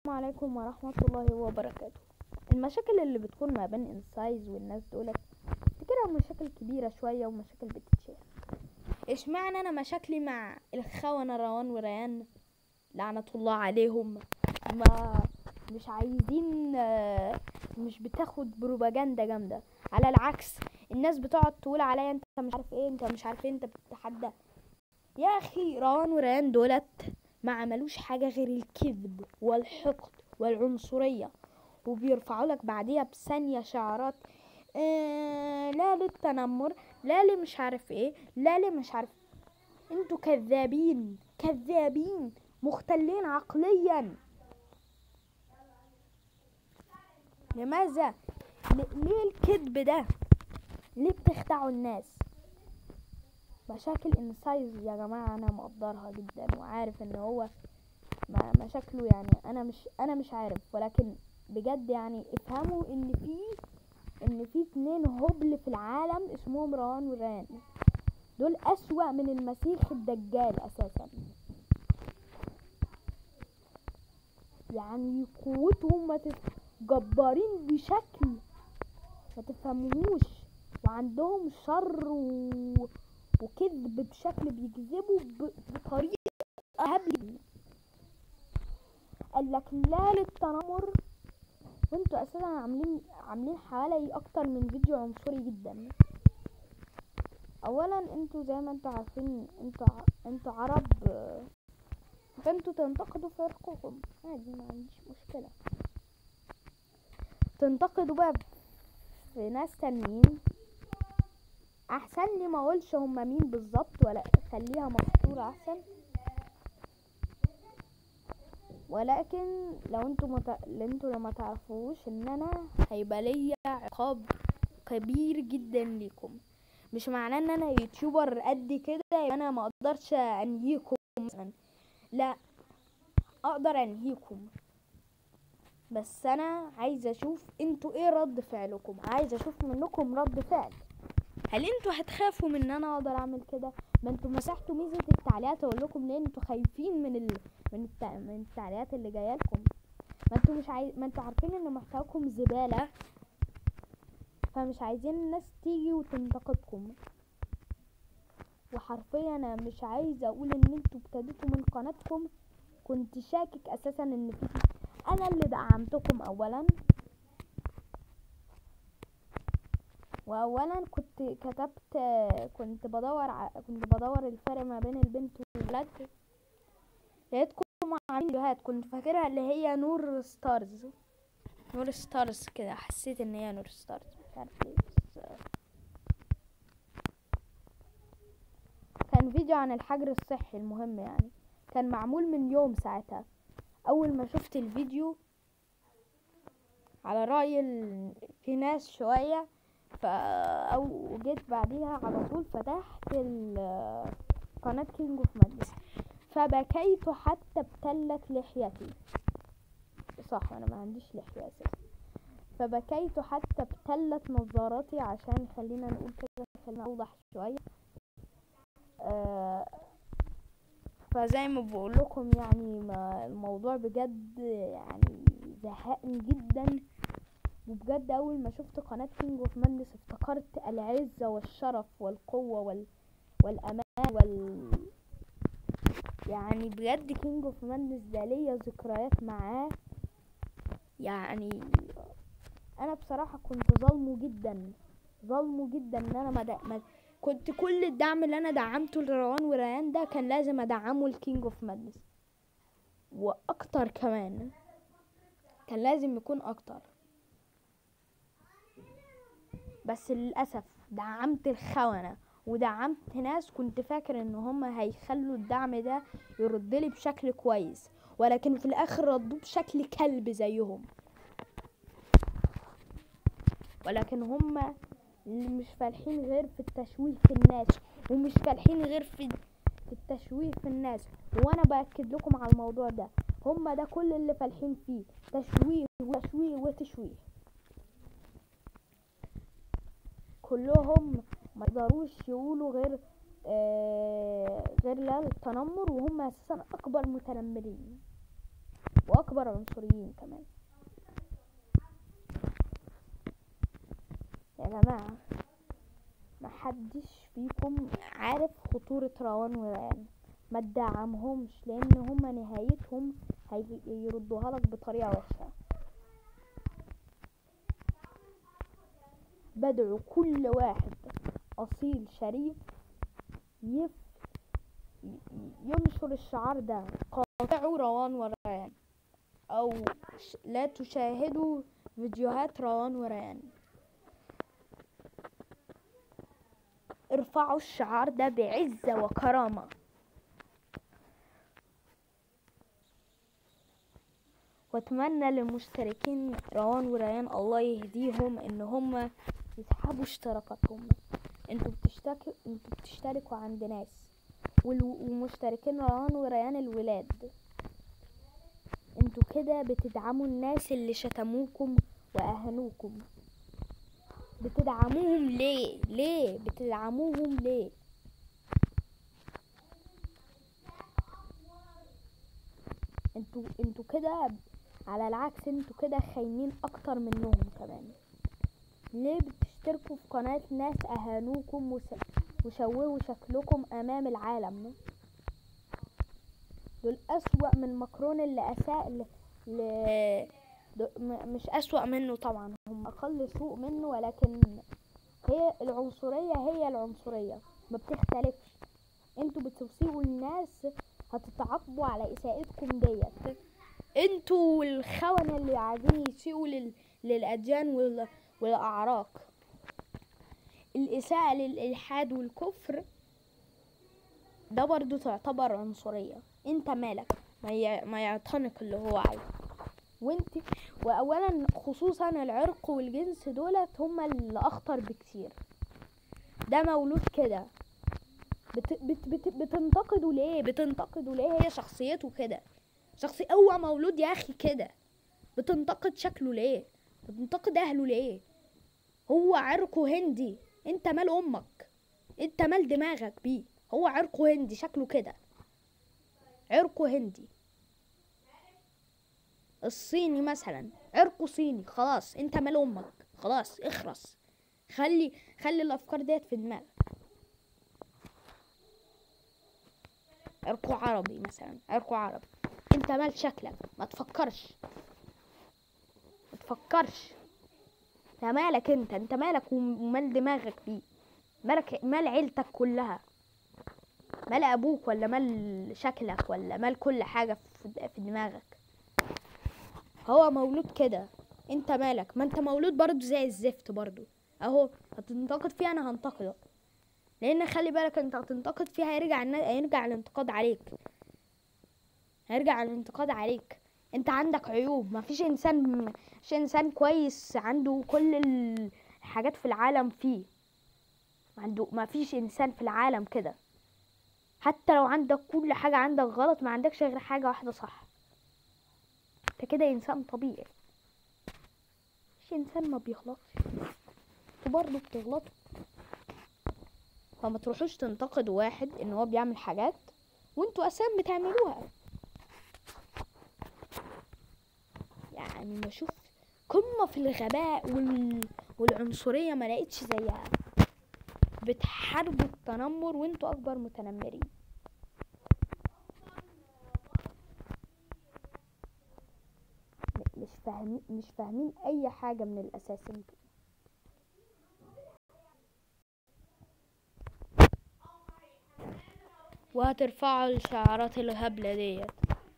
عليكم ورحمة الله وبركاته المشاكل اللي بتكون ما بين انسايز والناس دولت افتكرها مشاكل كبيرة شوية ومشاكل بتتشهر اشمعنى انا مشاكلي مع الخونة روان وريان لعنة الله عليهم ما مش عايزين آه، مش بتاخد بروباجندا جامدة على العكس الناس بتقعد تقول عليا انت مش عارف ايه انت مش عارف ايه انت بتتحدى يا اخي روان وريان دولت ما عملوش حاجة غير الكذب والحقد والعنصرية وبيرفعوا لك بعديها بثانية شعارات آه لا للتنمر لا لي مش عارف ايه لا لي مش عارف انتوا كذابين كذابين مختلين عقليا لماذا ل- ليه الكذب ده ليه بتخدعوا الناس مشاكل انسايز يا جماعة انا مقدرها جدا وعارف ان هو ما مشاكله يعني انا مش انا مش عارف ولكن بجد يعني افهموا ان في ان في اتنين هبل في العالم اسمهم روان وران دول اسوأ من المسيح الدجال اساسا يعني قوتهم ما تف- جبارين بشكل ما تفهموهوش وعندهم شر و... وكذب بشكل بيكذبوا ب... بطريقة هبل قال لك لا للتنمر وانتوا اساسا عاملين عاملين حوالي اكتر من فيديو عنصري جدا اولا انتوا زي ما انتوا عارفين انتوا ع- انتوا عرب آه، فانتوا تنتقدوا في عرقكم عادي ما عنديش مشكلة تنتقدوا بقى في ناس تانيين احسن لي ما اقولش هما مين بالظبط ولا خليها مستورة احسن ولكن لو انتوا مت... انتوا لو ما تعرفوش ان انا هيبقى ليا عقاب كبير جدا ليكم مش معناه ان انا يوتيوبر قد كده يبقى انا ما اقدرش انهيكم مثلا لا اقدر انهيكم بس انا عايزه اشوف انتوا ايه رد فعلكم عايزه اشوف منكم رد فعل هل انتوا هتخافوا من ان انا اقدر اعمل كده ما انتوا مسحتوا ميزه التعليقات اقول لكم ليه انتوا خايفين من ال... من, الت... من التعليقات اللي جايه لكم ما انتوا مش عايز ما انتوا عارفين ان محتواكم زباله فمش عايزين الناس تيجي وتنتقدكم وحرفيا انا مش عايزه اقول ان انتوا ابتديتوا من قناتكم كنت شاكك اساسا ان في انا اللي دعمتكم اولا واولا كنت كتبت كنت بدور ع... كنت بدور الفرق ما بين البنت والولد لقيتكم عاملين فيديوهات كنت فاكرها اللي هي نور ستارز نور ستارز كده حسيت ان هي نور ستارز مش عارف ليه بس كان فيديو عن الحجر الصحي المهم يعني كان معمول من يوم ساعتها اول ما شفت الفيديو على رأي ال... في ناس شوية ف او جيت بعديها على طول فتحت ال- قناة كينج اوف مادنس فبكيت حتى ابتلت لحيتي صح انا ما عنديش لحية اساسا فبكيت حتى ابتلت نظارتي عشان خلينا نقول كده خلينا اوضح شوية آه فزي ما بقول لكم يعني ما الموضوع بجد يعني زهقني جدا وبجد اول ما شفت قناة كينج اوف مادنس افتكرت العزة والشرف والقوة وال... والامان وال يعني بجد كينج اوف مادنس ده ليا ذكريات معاه يعني انا بصراحة كنت ظالمه جدا ظالمه جدا ان انا ما, دا... ما كنت كل الدعم اللي انا دعمته لروان وريان ده كان لازم ادعمه لكينج اوف مادنس واكتر كمان كان لازم يكون اكتر بس للاسف دعمت الخونة ودعمت ناس كنت فاكر ان هم هيخلوا الدعم ده يردلي بشكل كويس ولكن في الاخر ردوه بشكل كلب زيهم ولكن هم اللي مش فالحين غير في التشويه في الناس ومش فالحين غير في في التشويه في الناس وانا باكد لكم على الموضوع ده هم ده كل اللي فالحين فيه تشويه وتشويه وتشويه كلهم ما يقدروش يقولوا غير آه غير لا التنمر وهم اساسا اكبر متنمرين واكبر عنصريين كمان يا جماعة محدش فيكم عارف خطورة روان وريان ما تدعمهمش لان هما نهايتهم هيردوها لك بطريقة وحشة بدعو كل واحد اصيل شريف يف ينشر الشعار ده قاطعوا روان وريان او ش- لا تشاهدوا فيديوهات روان وريان ارفعوا الشعار ده بعزة وكرامة واتمنى للمشتركين روان وريان الله يهديهم ان هم يسحبوا اشتراكاتهم انتوا بتشتركوا انتوا بتشتركوا عند ناس والو- ومشتركين روان وريان الولاد انتوا كده بتدعموا الناس اللي شتموكم واهانوكم بتدعموهم ليه ليه بتدعموهم ليه انتوا انتوا كده على العكس انتوا كده خاينين اكتر منهم كمان ليه بتشتركوا في قناة ناس اهانوكم وس- وشوهوا شكلكم امام العالم دول اسوأ من ماكرون اللي اساء ل... ل... د- م- مش اسوأ منه طبعا هم اقل سوء منه ولكن هي العنصرية هي العنصرية ما بتختلفش انتوا بتسيئوا الناس هتتعاقبوا على اساءتكم ديت انتوا الخونة اللي عايزين يسيئوا لل... للاديان وال... والاعراق الاساءة للالحاد والكفر ده برضو تعتبر عنصرية انت مالك ما, ي... ما يعتنق اللي هو عايزه وانت واولا خصوصا العرق والجنس دولت هما اللي اخطر بكتير ده مولود كده بت... بت... بت... بتنتقده ليه بتنتقده ليه هي شخصيته كده شخصي هو مولود يا اخي كده بتنتقد شكله ليه بتنتقد اهله ليه هو عرقه هندي انت مال امك انت مال دماغك بيه هو عرقه هندي شكله كده عرقه هندي الصيني مثلا عرقه صيني خلاص انت مال امك خلاص اخرس خلي خلي الافكار ديت في دماغك عرقه عربي مثلا عرقه عربي انت مال شكلك ما تفكرش ما تفكرش انت مالك انت انت مالك ومال دماغك بيه مالك مال عيلتك كلها مال ابوك ولا مال شكلك ولا مال كل حاجه في في دماغك هو مولود كده انت مالك ما انت مولود برضو زي الزفت برضو اهو هتنتقد فيها انا هنتقدك لان خلي بالك انت هتنتقد فيها هيرجع النا- هيرجع الانتقاد عليك هيرجع الانتقاد عليك انت عندك عيوب ما فيش انسان مش انسان كويس عنده كل الحاجات في العالم فيه عنده ما فيش انسان في العالم كده حتى لو عندك كل حاجة عندك غلط ما عندكش غير حاجة واحدة صح انت كده انسان طبيعي مش انسان ما بيغلطش انتوا برضه بتغلطوا فما تروحوش تنتقدوا واحد ان هو بيعمل حاجات وانتوا اساسا بتعملوها يعني بشوف قمة في الغباء وال... والعنصرية ما لقيتش زيها بتحاربوا التنمر وانتوا اكبر متنمرين م- مش فاهمين مش فاهمين اي حاجة من الاساس انتوا وهترفعوا الشعارات الهبلة ديت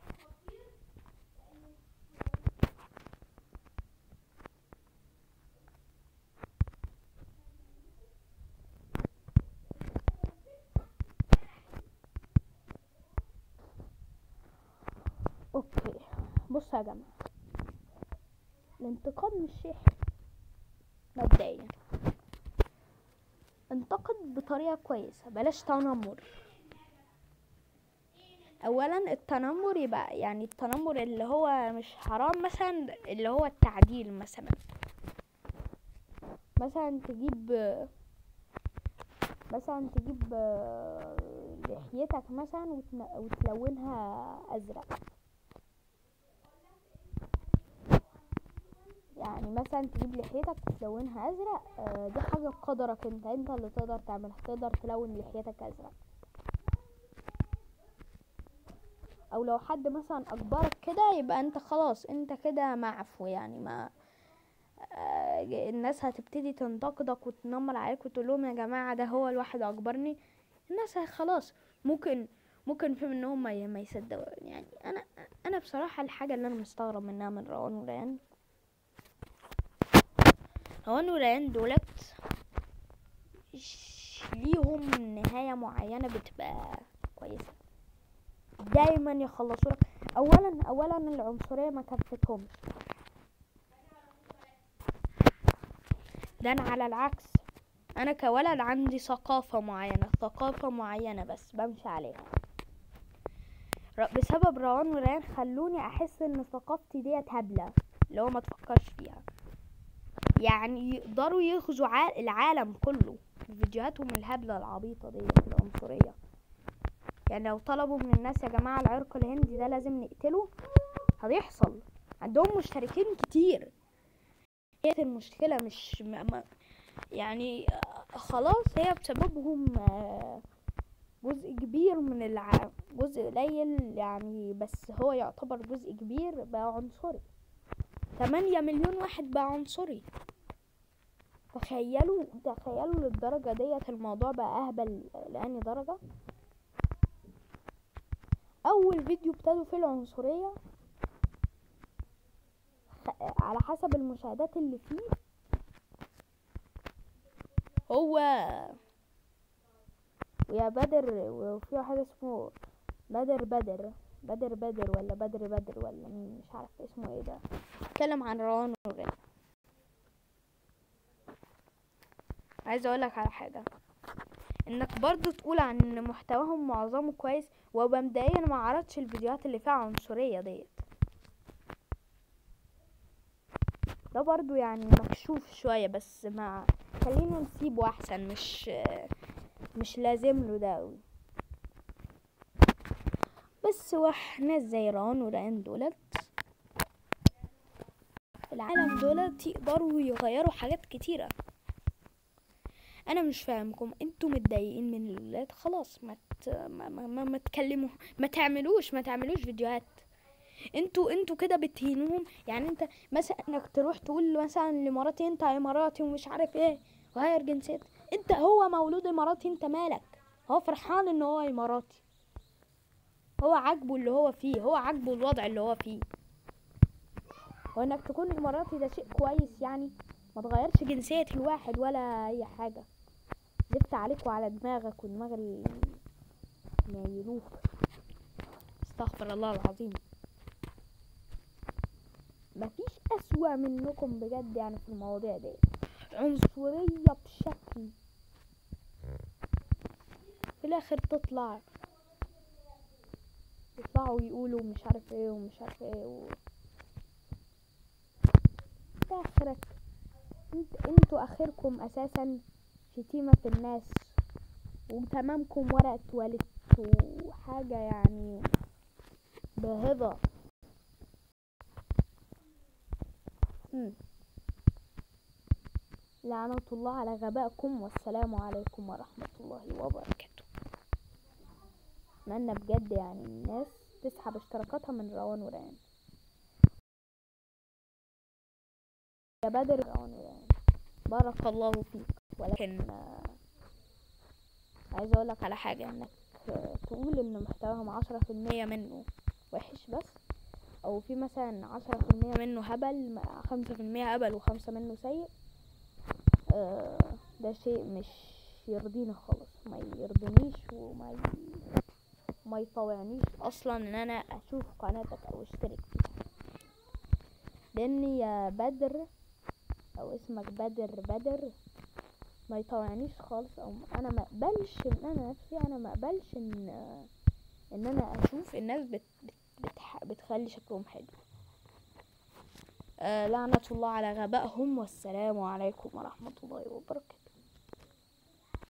اوكي بصوا يا جماعة الانتقاد مش شيء حلو مبدئيا انتقد بطريقة كويسة بلاش تنمر اولا التنمر يبقى يعني التنمر اللي هو مش حرام مثلا اللي هو التعديل مثلا مثلا تجيب مثلا تجيب آه، لحيتك مثلا وتن- وتلونها ازرق يعني مثلا تجيب لحيتك تلونها ازرق آه، دي حاجة بقدرك انت انت اللي تقدر تعملها تقدر تلون لحيتك ازرق او لو حد مثلا اجبرك كده يبقى انت خلاص انت كده معفو يعني ما آه، الناس هتبتدي تنتقدك وتنمر عليك وتقول لهم يا جماعة ده هو الواحد اجبرني الناس هي- خلاص ممكن ممكن في منهم ما ي- ما يصدقوا يعني انا انا بصراحة الحاجة اللي انا مستغرب منها من روان وريان روان وريان دولت ش- ليهم نهاية معينة بتبقى كويسة دايما يخلصوا لك اولا اولا العنصرية ما كفتهمش ده انا على العكس انا كولد عندي ثقافة معينة ثقافة معينة بس بمشي عليها ر- بسبب روان وريان خلوني احس ان ثقافتي ديت هبلة اللي هو ما تفكرش فيها يعني يقدروا يغزوا عال- العالم كله بفيديوهاتهم الهبلة العبيطة ديت العنصرية يعني لو طلبوا من الناس يا جماعة العرق الهندي ده لازم نقتله هيحصل عندهم مشتركين كتير هي المشكلة مش م- م- يعني آه، خلاص هي بسببهم آه، جزء كبير من الع... جزء قليل يعني بس هو يعتبر جزء كبير بقى عنصري 8 مليون واحد بقى عنصري تخيلوا تخيلوا للدرجة ديت الموضوع بقى أهبل لأني درجة أول فيديو ابتدوا فيه العنصرية خ- على حسب المشاهدات اللي فيه هو ويا بدر وفي واحد اسمه بدر بدر بدر بدر ولا بدر بدر ولا مين مش عارف اسمه ايه ده اتكلم عن روان وريان عايزه اقولك على حاجه انك برضو تقول عن ان محتواهم معظمه كويس ومبدئيا ما عرضش الفيديوهات اللي فيها عنصريه ديت ده برضو يعني مكشوف شويه بس ما خلينا نسيبه احسن مش مش لازم له ده أوي. بس واح ناس زي ران وران دولت العالم دولت يقدروا يغيروا حاجات كتيرة انا مش فاهمكم انتوا متضايقين من الولاد خلاص ما ت... ما, ما, ما, ما تكلموا ما تعملوش ما تعملوش فيديوهات انتوا انتوا كده بتهينوهم يعني انت مثلا انك تروح تقول مثلا لمراتي انت اماراتي ومش عارف ايه غير جنسيتك انت هو مولود اماراتي انت مالك هو فرحان ان هو اماراتي هو عاجبه اللي هو فيه هو عاجبه الوضع اللي هو فيه وانك تكون اماراتي ده شيء كويس يعني ما تغيرش جنسية الواحد ولا اي حاجة زفت عليك وعلى دماغك ودماغ ال نايلوك استغفر الله العظيم مفيش اسوأ منكم بجد يعني في المواضيع دي عنصرية بشكل في الاخر تطلع يطلعوا يقولوا مش عارف ايه ومش عارف ايه و... في اخرك انت انتوا اخركم اساسا شتيمة في الناس وتمامكم ورقة تواليت وحاجة يعني باهظة مم. لعنة الله على غبائكم والسلام عليكم ورحمة الله وبركاته اتمنى بجد يعني الناس تسحب اشتراكاتها من روان وريان يا بدر روان وريان بارك الله فيك ولكن آه، عايزة اقولك على حاجة انك آه، تقول ان محتواهم عشرة في المية منه وحش بس او في مثلا عشرة في المية منه هبل مع خمسة في المية هبل وخمسة منه سيء آه، ده شيء مش يرضيني خالص ما يرضينيش وما ي... ما يطوعنيش اصلا ان انا اشوف قناتك او اشترك فيها لان يا بدر او اسمك بدر بدر ما يطوعنيش خالص او انا ما اقبلش ان انا نفسي انا ما اقبلش ان ان انا اشوف الناس بت بت بتح بتخلي شكلهم حلو آه لعنة الله على غبائهم والسلام عليكم ورحمة الله وبركاته